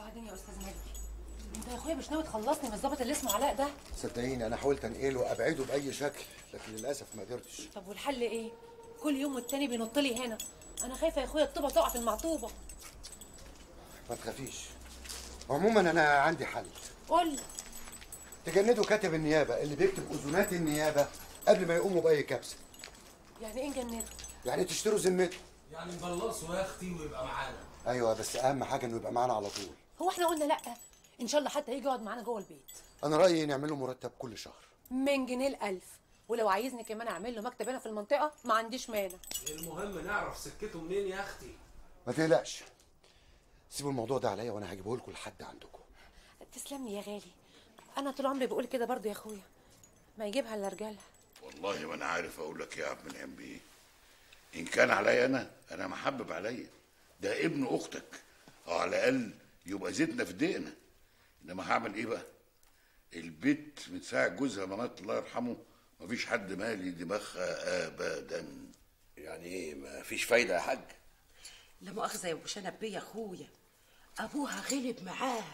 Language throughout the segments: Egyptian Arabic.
وبعدين يا استاذ مجدي انت يا اخويا مش ناوي تخلصني من الظابط اللي اسمه علاء ده صدقيني انا حاولت انقله ابعده باي شكل لكن للاسف ما قدرتش طب والحل ايه كل يوم والتاني بينط لي هنا انا خايفه يا اخويا الطوبه تقع في المعطوبه ما تخافيش عموما انا عندي حل قول لي تجندوا كاتب النيابه اللي بيكتب اذونات النيابه قبل ما يقوموا باي كبسه يعني ايه نجنده يعني تشتروا ذمته يعني نبلصه يا اختي ويبقى معانا ايوه بس اهم حاجه انه يبقى معانا على طول هو احنا قلنا لا ان شاء الله حتى يجي يقعد معانا جوه البيت انا رايي نعمل له مرتب كل شهر من جنيه الالف ولو عايزني كمان اعمل له مكتب هنا في المنطقه ما عنديش مانع المهم نعرف سكته منين يا اختي ما تقلقش سيبوا الموضوع ده عليا وانا هجيبه لكم لحد عندكم تسلم لي يا غالي انا طول عمري بقول كده برضه يا اخويا ما يجيبها الا رجالها والله ما انا عارف اقول لك ايه يا عبد المنعم بيه ان كان عليا انا انا محبب عليا ده ابن اختك او على الاقل يبقى زيتنا في دقنا انما هعمل ايه بقى البيت من ساعه جوزها ما مات الله يرحمه مفيش حد مالي دماغها ابدا يعني ايه ما فيش فايده يا حاج لا مؤاخذة يا ابو شنب بيه يا اخويا ابوها غلب معاها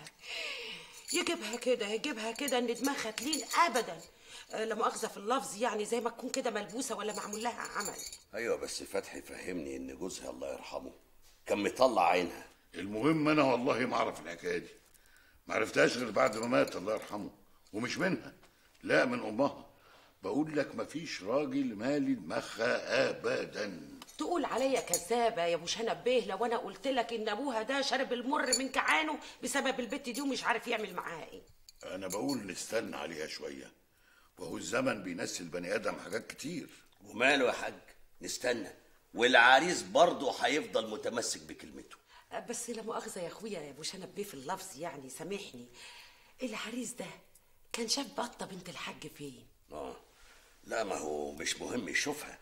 يجيبها كده يجيبها كده ان دماغها تلين ابدا آه، لا مؤاخذة في اللفظ يعني زي ما تكون كده ملبوسة ولا معمول لها عمل ايوه بس فتحي فهمني ان جوزها الله يرحمه كان مطلع عينها المهم انا والله ما اعرف الحكايه دي ما عرفتهاش غير بعد ما مات الله يرحمه ومش منها لا من امها بقول لك مفيش راجل مالي دماغها ابدا تقول عليا كذابة يا ابو شنب بيه لو انا قلت لك ان ابوها ده شرب المر من كعانه بسبب البت دي ومش عارف يعمل معاها ايه انا بقول نستنى عليها شويه وهو الزمن بينسي البني ادم حاجات كتير وماله يا حاج نستنى والعريس برضه هيفضل متمسك بكلمته آه، بس لا مؤاخذة يا اخويا يا ابو شنب بيه في اللفظ يعني سامحني العريس ده كان شاف بطة بنت الحاج فين اه لا ما هو مش مهم يشوفها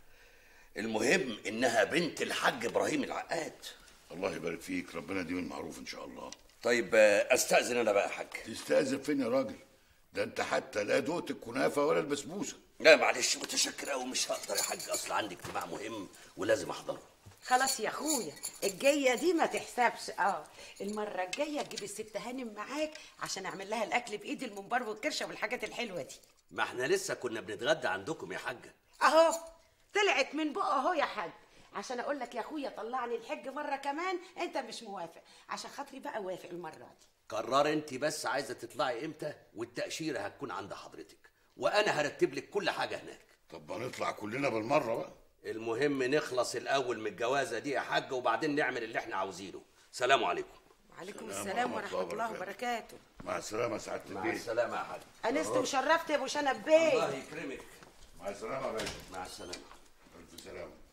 المهم انها بنت الحاج ابراهيم العقاد الله يبارك فيك ربنا دي من معروف ان شاء الله طيب آه، استاذن انا بقى يا حاج تستأذن فين يا راجل ده انت حتى لا دقت الكنافه ولا البسبوسه لا معلش متشكر قوي مش هقدر يا حاج اصل عندي اجتماع مهم ولازم احضره خلاص يا اخويا الجايه دي ما تحسبش اه المره الجايه تجيب الست هانم معاك عشان اعمل لها الاكل بايدي الممبار والكرشه والحاجات الحلوه دي ما احنا لسه كنا بنتغدى عندكم يا حاجه اهو طلعت من بقه اهو يا حاج عشان اقول لك يا اخويا طلعني الحج مره كمان انت مش موافق عشان خاطري بقى وافق المره دي قرر انت بس عايزه تطلعي امتى والتاشيره هتكون عند حضرتك وانا هرتب لك كل حاجه هناك طب ما نطلع كلنا بالمره بقى المهم نخلص الاول من الجوازه دي يا حاج وبعدين نعمل اللي احنا عاوزينه سلام عليكم وعليكم السلام السلام ورحمة ورحمه الله الله وبركاته مع السلامه سعاده مع البيت السلامه يا حاج انست وشرفت يا ابو شنب الله بيه يكرمك مع السلامه يا باشا مع السلامه الف سلامه